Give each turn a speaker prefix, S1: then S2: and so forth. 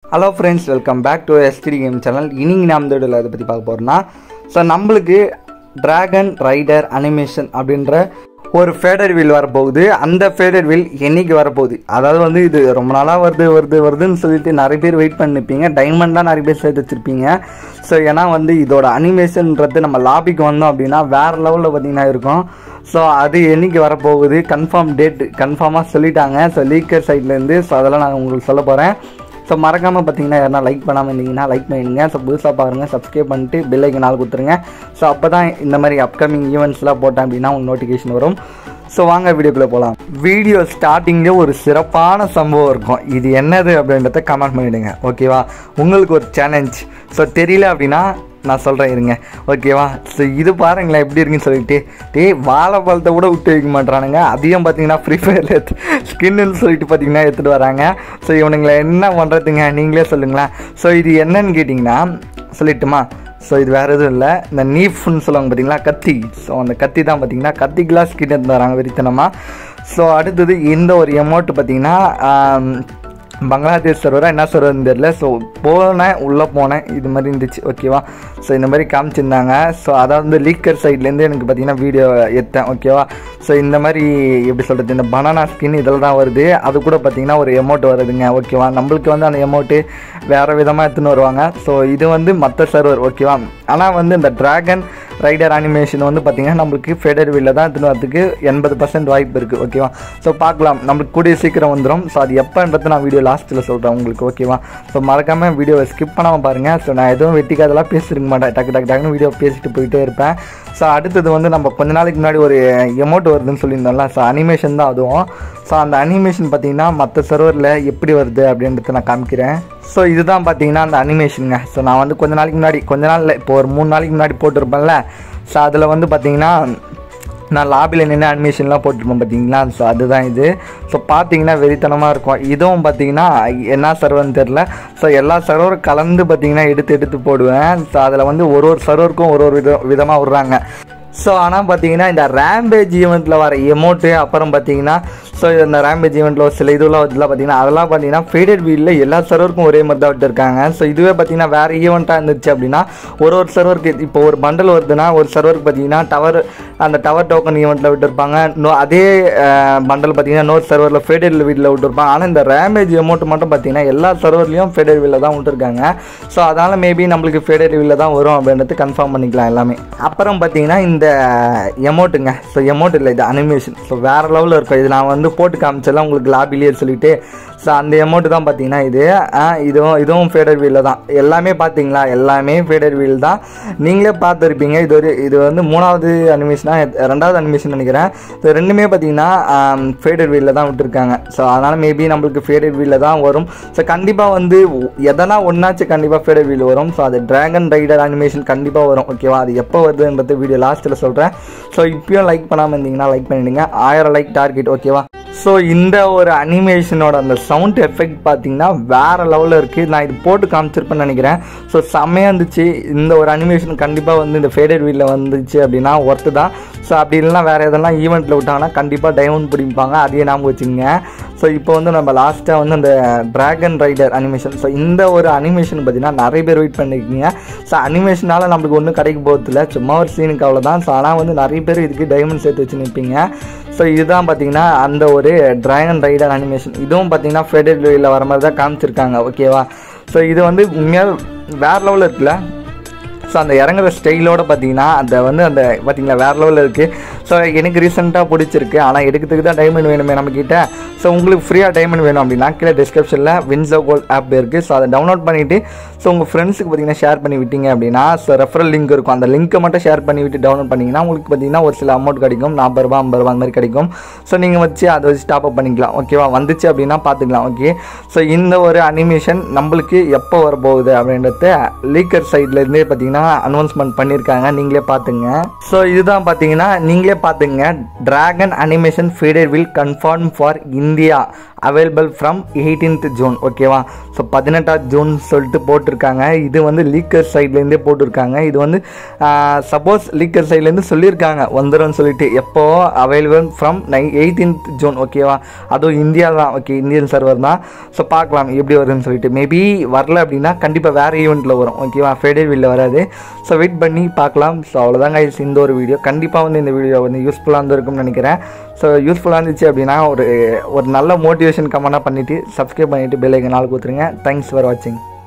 S1: hello friends welcome back to STD game channel இன்னைக்கு நாம் இந்த வீடியோவில் அதை பற்றி பார்க்க போகிறோம்னா ஸோ நம்மளுக்கு டிராகன் ரைடர் அனிமேஷன் அப்படின்ற ஒரு ஃபேடர் வீல் வரப்போகுது அந்த ஃபேடர் வீல் என்னைக்கு வரப்போகுது அதாவது வந்து இது ரொம்ப நாளாக வருது வருது வருதுன்னு சொல்லிட்டு நிறைய பேர் வெயிட் பண்ணிருப்பீங்க டைமண்டாக நிறைய பேர் சேர்த்து வச்சுருப்பீங்க ஸோ ஏன்னா வந்து இதோட அனிமேஷன்ன்றது நம்ம லாபிக்கு வந்தோம் அப்படின்னா வேறு லெவலில் பார்த்தீங்கன்னா இருக்கும் ஸோ அது என்னைக்கு வரப்போகுது கன்ஃபார்ம் டேட் கன்ஃபார்மாக சொல்லிட்டாங்க ஸோ லீக்கர் சைட்லேருந்து ஸோ அதெல்லாம் நான் உங்களுக்கு சொல்ல போகிறேன் ஸோ மறக்காமல் பார்த்தீங்கன்னா யாரா லைக் பண்ணாமல் இருந்தீங்கன்னா லைக் பண்ணிடுங்க ஸோ புதுசாக பாருங்க சப்ஸ்கிரைப் பண்ணிட்டு பெல் ஐக்கன் நாள் கொடுத்துருங்க ஸோ அப்போ தான் இந்த மாதிரி அப்கமிங் ஈவெண்ட்ஸ்லாம் போட்டேன் அப்படின்னா உங்களுக்கு நோட்டிஃபிகேஷன் வரும் ஸோ வாங்க வீடியோக்குள்ளே போகலாம் வீடியோ ஸ்டார்டிங்லேயே ஒரு சிறப்பான சம்பவம் இருக்கும் இது என்னது அப்படின்றத கமெண்ட் பண்ணிவிடுங்க ஓகேவா உங்களுக்கு ஒரு சேலஞ்ச் ஸோ தெரியல அப்படின்னா நான் சொல்கிறேன் இருங்க ஓகேவா ஸோ இது பாருங்களேன் எப்படி இருக்குன்னு சொல்லிட்டு டேய் வாழைப்பழத்தை கூட விட்டு வைக்க மாட்றானுங்க அதையும் பார்த்தீங்கன்னா ஃப்ரீ ஃபயரில் எடுத்து ஸ்கின்னு சொல்லிட்டு பார்த்தீங்கன்னா எடுத்துகிட்டு வராங்க ஸோ இவனுங்களை என்ன பண்ணுறதுங்க நீங்களே சொல்லுங்களேன் ஸோ இது என்னன்னு கேட்டிங்கன்னா சொல்லட்டுமா ஸோ இது வேறு எதுவும் இல்லை இந்த நீஃப்னு சொல்லுவாங்க பார்த்தீங்களா கத்தி ஸோ அந்த கத்தி தான் பார்த்தீங்கன்னா கத்தி கிளாஸ் கிட்ட இருந்து வராங்க வெறித்தனமாக ஸோ அடுத்தது இந்த ஒரு எமௌண்ட் பார்த்தீங்கன்னா பங்களாதேஷ் சர்வராக என்ன சர்வர்னு தெரியல ஸோ போனேன் உள்ளே போனேன் இது மாதிரி இருந்துச்சு ஓகேவா ஸோ இந்த மாதிரி காமிச்சிருந்தாங்க ஸோ அதாவது வந்து லீக்கர் சைட்லேருந்து எனக்கு பார்த்தீங்கன்னா வீடியோ எடுத்தேன் ஓகேவா ஸோ இந்த மாதிரி எப்படி சொல்கிறது இந்த பனானா ஸ்கின் இதில் தான் வருது அது கூட பார்த்தீங்கன்னா ஒரு எமௌண்ட் வருதுங்க ஓகேவா நம்மளுக்கு வந்து அந்த எமௌண்ட்டு வேறு விதமாக எடுத்துன்னு வருவாங்க ஸோ இது வந்து மற்ற சர்வர் ஓகேவா ஆனால் வந்து இந்த ட்ராகன் ரைடர் அனிமேஷன் வந்து பார்த்தீங்கன்னா நம்மளுக்கு ஃபெடர் வீலில் தான் எடுத்துன்னு வரதுக்கு எண்பது பர்சன்ட் வாய்ப்பு இருக்குது ஓகேவா ஸோ பார்க்கலாம் நம்மளுக்கு கூடிய சீக்கிரம் வந்துடும் ஸோ அது எப்போன்றது நான் வீடியோ லாஸ்ட்டில் சொல்கிறேன் உங்களுக்கு ஓகேவா ஸோ மறக்காமல் வீடியோவை ஸ்கிப் பண்ணாமல் பாருங்கள் ஸோ நான் எதுவும் வெட்டிக்காதெல்லாம் பேசிருக்க மாட்டேன் டக்கு டக்கு டக்குன்னு வீடியோ பேசிட்டு போயிட்டே இருப்பேன் ஸோ அடுத்தது வந்து நம்ம கொஞ்ச நாளைக்கு முன்னாடி ஒரு எமௌண்ட் வருதுன்னு சொல்லியிருந்தோம்ல ஸோ அனிமேஷன் தான் அதுவும் ஸோ அந்த அனிமேஷன் பார்த்தீங்கன்னா மற்ற சர்வரில் எப்படி வருது அப்படின்றத நான் காமிக்கிறேன் ஸோ இதுதான் பார்த்தீங்கன்னா அந்த அனிமேஷனுங்க ஸோ நான் வந்து கொஞ்ச நாளைக்கு முன்னாடி கொஞ்ச நாளில் இப்போ ஒரு மூணு நாளைக்கு முன்னாடி போட்டிருப்பேன்ல ஸோ அதில் வந்து பார்த்தீங்கன்னா நான் லாபியில் நின்று அனிமேஷன்லாம் போட்டிருப்பேன் பார்த்தீங்களா ஸோ அதுதான் இது ஸோ பார்த்தீங்கன்னா வெறித்தனமாக இருக்கும் இதுவும் பார்த்தீங்கன்னா என்ன சர்வர்னு தெரில ஸோ எல்லா சர்வரும் கலந்து பார்த்தீங்கன்னா எடுத்து எடுத்து போடுவேன் ஸோ அதில் வந்து ஒரு ஒரு சர்வருக்கும் ஒரு ஒரு வித விதமாக விட்றாங்க ஸோ ஆனால் பார்த்தீங்கன்னா இந்த ரேம்பேஜ் ஈவெண்ட்டில் வர எமௌண்ட்டு அப்புறம் பார்த்தீங்கன்னா ஸோ இந்த ரேம்பேஜ் ஈவெண்ட்டில் ஒரு சில இதெல்லாம் இதெல்லாம் பார்த்தீங்கன்னா அதெல்லாம் பார்த்தீங்கன்னா ஃபேடட் வீலில் எல்லா சர்வருக்கும் ஒரே மாதிரி தான் விட்டுருக்காங்க ஸோ இதுவே பார்த்தீங்கன்னா வேறு ஈவெண்ட்டாக இருந்துச்சு அப்படின்னா ஒரு ஒரு சர்வருக்கு இப்போ ஒரு பண்டல் வருதுன்னா ஒரு சர்வருக்கு பார்த்தீங்கன்னா டவர் அந்த டவர் டோக்கன் ஈவெண்ட்டில் விட்டுருப்பாங்க நோ அதே பண்டல் பார்த்தீங்கன்னா இன்னொரு சர்வரில் ஃபேடட் வீலில் விட்டுருப்பாங்க ஆனால் இந்த ரேம்பேஜ் அமௌண்ட் மட்டும் பார்த்தீங்கன்னா எல்லா சர்வர்லேயும் ஃபேடட் வீலில் தான் விட்டுருக்காங்க ஸோ அதனால் மேபி நம்மளுக்கு ஃபேடட் வீலில் தான் வரும் அப்படின்றது கன்ஃபார்ம் பண்ணிக்கலாம் எல்லாமே அப்புறம் பார்த்தீங்கன்னா இந்த எமௌண்ட்டுங்க ஸோ எமௌண்ட் இல்லை இது அனிமேஷன் ஸோ வேறு லெவலில் இருக்கும் இது நான் வந்து போட்டு காமிச்செல்லாம் உங்களுக்கு லாபிலேயே சொல்லிட்டு ஸோ அந்த அமௌண்ட்டு தான் பார்த்தீங்கன்னா இது இதுவும் இதுவும் ஃபேடர் வீலில் தான் எல்லாமே பார்த்தீங்களா எல்லாமே ஃபேடர் வீல் தான் நீங்களே பார்த்துருப்பீங்க இது ஒரு இது வந்து மூணாவது அனிமேஷனாக ரெண்டாவது அனிமேஷன் நினைக்கிறேன் ஸோ ரெண்டுமே பார்த்தீங்கன்னா ஃபேடர் வீலில் தான் விட்டுருக்காங்க ஸோ அதனால் மேபி நம்மளுக்கு ஃபேடர் வீலில் தான் வரும் ஸோ கண்டிப்பாக வந்து எதனா ஒன்றாச்சும் கண்டிப்பாக ஃபேடர் வீல் வரும் ஸோ அது ட்ராகன் ரைடர் அனிமேஷன் கண்டிப்பாக வரும் ஓகேவா அது எப்போ வருதுன்றது வீடியோ லாஸ்ட்டில் சொல்கிறேன் ஸோ இப்பயும் லைக் பண்ணாமல் இருந்தீங்கன்னா லைக் பண்ணிவிடுங்க ஆயிரம் லைக் டார்கெட் ஓகேவா ஸோ இந்த ஒரு அனிமேஷனோட அந்த சவுண்ட் எஃபெக்ட் பார்த்தீங்கன்னா வேறு லெவலில் இருக்குது நான் இது போட்டு காமிச்சிருப்பேன்னு நினைக்கிறேன் ஸோ செம்மையாக இருந்துச்சு இந்த ஒரு அனிமேஷன் கண்டிப்பாக வந்து இந்த ஃபேடட் வீலில் வந்துச்சு அப்படின்னா ஒர்த்து தான் ஸோ அப்படி இல்லைனா வேறு எதெல்லாம் ஈவெண்ட்டில் விட்டாங்கன்னா கண்டிப்பாக டைமண்ட் பிடிப்பாங்க அதையே ஞாபகம் வச்சுங்க ஸோ இப்போ வந்து நம்ம லாஸ்ட்டாக வந்து அந்த ட்ராகன் ரைடர் அனிமேஷன் ஸோ இந்த ஒரு அனிமேஷன் பார்த்தீங்கன்னா நிறைய பேர் வெயிட் பண்ணியிருக்கீங்க ஸோ அனிமேஷனால் நம்மளுக்கு ஒன்றும் கிடைக்க போகிறதில்ல சும்மா ஒரு சீனுக்கு அவ்வளோதான் ஸோ ஆனால் வந்து நிறைய பேர் இதுக்கு டைமண்ட் சேர்த்து வச்சு நிற்பீங்க ஸோ இதுதான் பார்த்தீங்கன்னா அந்த ஒரு ட்ராகன் ரைடர் அனிமேஷன் இதுவும் பார்த்தீங்கன்னா ஃபெடர் வீலில் வர மாதிரி தான் காமிச்சிருக்காங்க ஓகேவா ஸோ இது வந்து உண்மையாக வேறு லெவலில் இருக்குல்ல ஸோ அந்த இறங்குற ஸ்டைலோட பார்த்தீங்கன்னா அந்த வந்து அந்த பார்த்தீங்களா வேறு லெவலில் இருக்குது ஸோ எனக்கு ரீசெண்டாக பிடிச்சிருக்கு ஆனால் எடுக்கிறதுக்கு தான் டைமண்ட் வேணுமே நம்மக்கிட்ட ஸோ உங்களுக்கு ஃப்ரீயாக டைமண்ட் வேணும் அப்படின்னா கீழே டிஸ்கிரிப்ஷனில் வின்ஸோ கோல்ட் ஆப் இருக்குது ஸோ அதை டவுன்லோட் பண்ணிவிட்டு ஸோ உங்கள் ஃப்ரெண்ட்ஸுக்கு பார்த்தீங்கன்னா ஷேர் பண்ணி விட்டீங்க அப்படின்னா ஸோ ரெஃபரல் லிங்க் இருக்கும் அந்த லிங்க்கை மட்டும் ஷேர் பண்ணி விட்டு டவுன்லோட் பண்ணிங்கன்னா உங்களுக்கு பார்த்தீங்கன்னா ஒரு சில அமௌண்ட் கிடைக்கும் நாற்பது ரூபா ஐம்பது ரூபா அந்த மாதிரி கிடைக்கும் ஸோ நீங்கள் வச்சு அதை வச்சு டாப் அப் பண்ணிக்கலாம் ஓகேவா வந்துச்சு அப்படின்னா பார்த்துக்கலாம் ஓகே ஸோ இந்த ஒரு அனிமேஷன் நம்மளுக்கு எப்போ வரப்போகுது அப்படின்றத லீக்கர் சைட்லேருந்தே பார்த்தீங்கன்னா அனௌன்ஸ்மெண்ட் பண்ணியிருக்காங்க நீங்களே பார்த்துங்க ஸோ இதுதான் பார்த்தீங்கன்னா நீங்களே பார்த்துங்க dragon animation feeder will confirm for India available from eighteenth June ஓகேவா ஸோ பதினெட்டாம் ஜூன் சொல்லிட்டு போட்டிருக்காங்க இது வந்து லீக்கர் சைட்லேருந்தே போட்டிருக்காங்க இது வந்து சப்போஸ் லீக்கர் சைட்லேருந்து சொல்லியிருக்காங்க வந்துடும் சொல்லிட்டு எப்போ அவைலபிள் ஃப்ரம் நை எயிட்டீன்த் ஜூன் ஓகேவா அதுவும் இந்தியா தான் ஓகே இந்தியன் சர்வர் தான் ஸோ பார்க்கலாம் எப்படி வருதுன்னு சொல்லிட்டு மேபி வரல அப்படின்னா கண்டிப்பாக வேறு ஈவெண்ட்டில் வரும் ஓகேவா ஃபெடர் வீலில் வராது ஸோ வெயிட் பண்ணி பார்க்கலாம் ஸோ அவ்வளோதாங்க guys இந்த ஒரு வீடியோ கண்டிப்பாக வந்து இந்த வீடியோ வந்து யூஸ்ஃபுல்லாக இருந்திருக்கும்னு நினைக்கிறேன் ஸோ யூஸ்ஃபுல்லாக இருந்துச்சு அப்படின்னா ஒரு ஒரு நல்ல மோட்டிவேஷன் கமெண்டாக பண்ணிவிட்டு சப்ஸ்கிரைப் பண்ணிவிட்டு பெல் ஐக்கன் நாள் கொடுத்துருங்க தேங்க்ஸ் ஃபார் வாட்சிங்